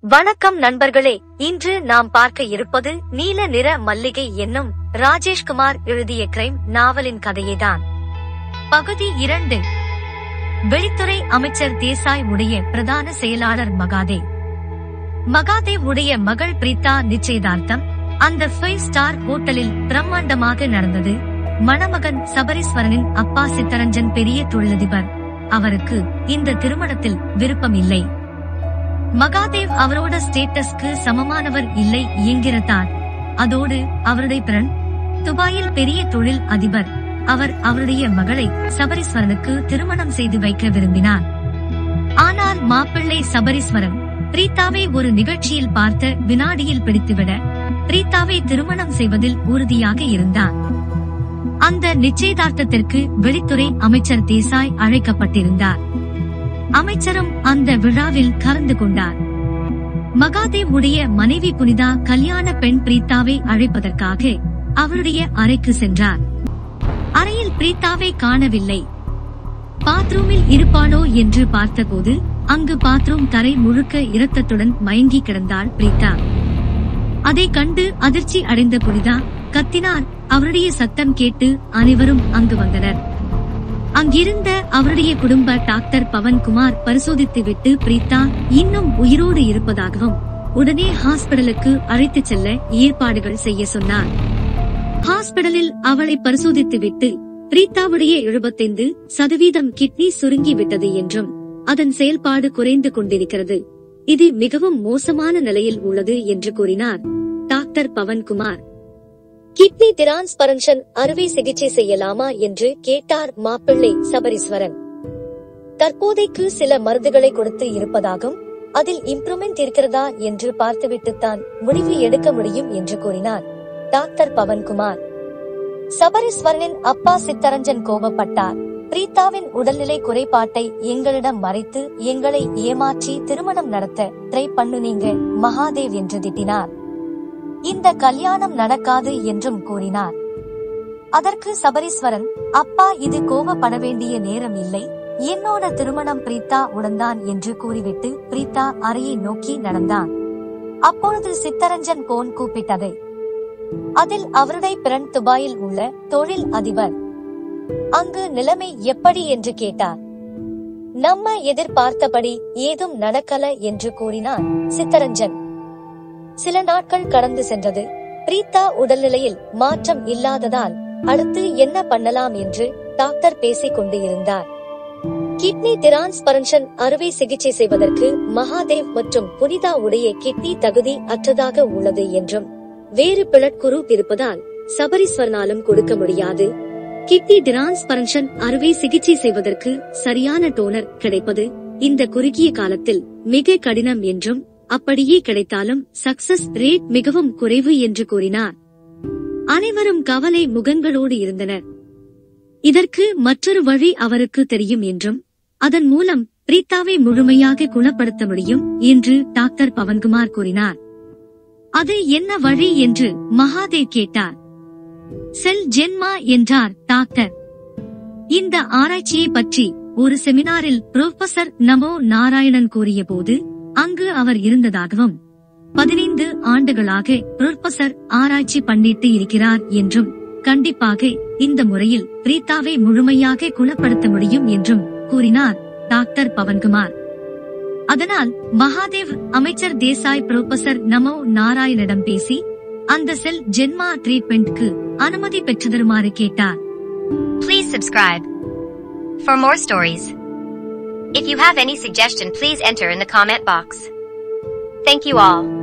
வணக்கம் நண்பர்களே இன்று நாம் பார்க்க இருப்பது நீல நிற மல்லிகை என்னும் ராஜேஷ்குமார் எழுதிய கிரைம் நாவலின் கதையேதான் பகுதி இரண்டு வெளித்துறை அமைச்சர் தேசாய் உடைய பிரதான செயலாளர் மகாதேவ் மகாதேவ் உடைய மகள் பிரீதா நிச்சயதார்த்தம் அந்த ஃபைவ் ஸ்டார் ஹோட்டலில் பிரம்மாண்டமாக நடந்தது மணமகன் சபரீஸ்வரனின் அப்பா சித்தரஞ்சன் பெரிய தொழிலதிபர் அவருக்கு இந்த திருமணத்தில் விருப்பம் இல்லை மகாதேவ் அவரோட ஸ்டேட்டஸ்க்கு சமமானவர் இல்லை என்கிறதார் அதோடு அவருடைய பிறன் துபாயில் பெரிய தொழில் அதிபர் அவர் அவருடைய மகளை சபரீஸ்வரனுக்கு திருமணம் செய்து வைக்க விரும்பினார் ஆனால் மாப்பிள்ளை சபரீஸ்வரன் பிரீத்தாவை ஒரு நிகழ்ச்சியில் பார்த்த வினாடியில் பிடித்துவிட பிரீத்தாவை திருமணம் செய்வதில் உறுதியாக இருந்தார் அந்த நிச்சயதார்த்தத்திற்கு வெளித்துறை அமைச்சர் தேசாய் அழைக்கப்பட்டிருந்தார் அமைச்சரும் அந்த விழாவில் கலந்து கொண்டார் மகாதேவ் உடைய மனைவி புனிதா கல்யாண பெண் பிரீத்தாவை அழைப்பதற்காக அவருடைய அறைக்கு சென்றார் அறையில் பிரீத்தாவை காணவில்லை பாத்ரூமில் இருப்பாளோ என்று பார்த்தபோது அங்கு பாத்ரூம் தரை முழுக்க இரத்தத்துடன் மயங்கி கிடந்தாள் பிரீத்தா அதை கண்டு அதிர்ச்சி அடைந்த புனிதா கத்தினார் அவருடைய சத்தம் கேட்டு அனைவரும் அங்கு வந்தனர் அங்கிருந்த அவருடைய குடும்ப டாக்டர் பவன்குமார் பரிசோதித்துவிட்டு பிரீத்தா இன்னும் உயிரோடு இருப்பதாகவும் உடனே ஹாஸ்பிடலுக்கு அழைத்துச் செல்ல ஏற்பாடுகள் செய்ய சொன்னார் ஹாஸ்பிடலில் அவளை பரிசோதித்துவிட்டு பிரீத்தாவுடைய எழுபத்தைந்து சதவீதம் கிட்னி சுருங்கி விட்டது என்றும் அதன் செயல்பாடு குறைந்து கொண்டிருக்கிறது இது மிகவும் மோசமான நிலையில் உள்ளது என்று கூறினார் டாக்டர் பவன்குமார் கிட்னி டிரான்ஸ்பரன்ஷன் அறுவை சிகிச்சை செய்யலாமா என்று கேட்டார் மாப்பிள்ளை சபரீஸ்வரன் தற்போதைக்கு சில மருந்துகளை கொடுத்து இருப்பதாகவும் அதில் இம்ப்ரூவ்மெண்ட் இருக்கிறதா என்று பார்த்துவிட்டுத்தான் முடிவு எடுக்க முடியும் என்று கூறினார் டாக்டர் பவன்குமார் சபரீஸ்வரனின் அப்பா சித்தரஞ்சன் கோபப்பட்டார் பிரீத்தாவின் உடல்நிலை குறைபாட்டை எங்களிடம் மறைத்து எங்களை ஏமாற்றி திருமணம் நடத்த ட்ரை பண்ணுனீங்க மகாதேவ் என்று திட்டினார் இந்த கல்யாணம் நடக்காது என்றும் கூறினார் அதற்கு சபரீஸ்வரன் அப்பா இது கோபப்பட வேண்டிய நேரம் இல்லை என்னோட திருமணம் பிரீத்தா உடன்தான் என்று கூறிவிட்டு பிரீத்தா அறையை நோக்கி நடந்தான் அப்பொழுது சித்தரஞ்சன் போன் கூப்பிட்டது அதில் அவருடைய பிறன் துபாயில் உள்ள தொழில் அதிபர் அங்கு நிலைமை எப்படி என்று கேட்டார் நம்ம எதிர்பார்த்தபடி ஏதும் நடக்கல என்று கூறினார் சித்தரஞ்சன் சில நாட்கள் கடந்து சென்றது பிரீத்தா உடல்நிலையில் மாற்றம் இல்லாததால் அடுத்து என்ன பண்ணலாம் என்று டாக்டர் பேசிக் கொண்டு இருந்தார் கிட்னி டிரான்ஸ்பரன்ஷன் அறுவை சிகிச்சை செய்வதற்கு மகாதேவ் மற்றும் புனிதா உடைய கிட்னி தகுதி அற்றதாக உள்ளது என்றும் வேறு பிளட்குரூப் இருப்பதால் சபரீஸ்வரனாலும் கொடுக்க முடியாது கிட்னி டிரான்ஸ்பரன்ஷன் அறுவை சிகிச்சை செய்வதற்கு சரியான டோனர் கிடைப்பது இந்த குறுகிய காலத்தில் மிக கடினம் என்றும் அப்படியே கிடைத்தாலும் சக்சஸ் ரேட் மிகவும் குறைவு என்று கூறினார் அனைவரும் கவலை முகங்களோடு இருந்தனர் இதற்கு மற்றொரு வழி அவருக்கு தெரியும் என்றும் அதன் மூலம் பிரீத்தாவை முழுமையாக குணப்படுத்த முடியும் என்று டாக்டர் பவன்குமார் கூறினார் அது என்ன வழி என்று மகாதேவ் கேட்டார் செல் ஜென்மா என்றார் டாக்டர் இந்த ஆராய்ச்சியை பற்றி ஒரு செமினாரில் புரொஃபசர் நமோ நாராயணன் கூறியபோது அங்கு அவர் இருந்ததாகவும் பதினைந்து ஆண்டுகளாக புரொஃபசர் ஆராய்ச்சி பண்ணிட்டு இருக்கிறார் என்றும் கண்டிப்பாக இந்த முறையில் பிரீத்தாவை முழுமையாக குணப்படுத்த முடியும் என்றும் கூறினார் டாக்டர் பவன்குமார் அதனால் மகாதேவ் அமைச்சர் தேசாய் புரொஃபசர் நமோ நாராயணிடம் பேசி அந்த செல் ஜென்மா ட்ரீட்மெண்ட்க்கு அனுமதி பெற்றுதருமாறு கேட்டார் Please subscribe. For more stories. If you have any suggestion please enter in the comment box. Thank you all.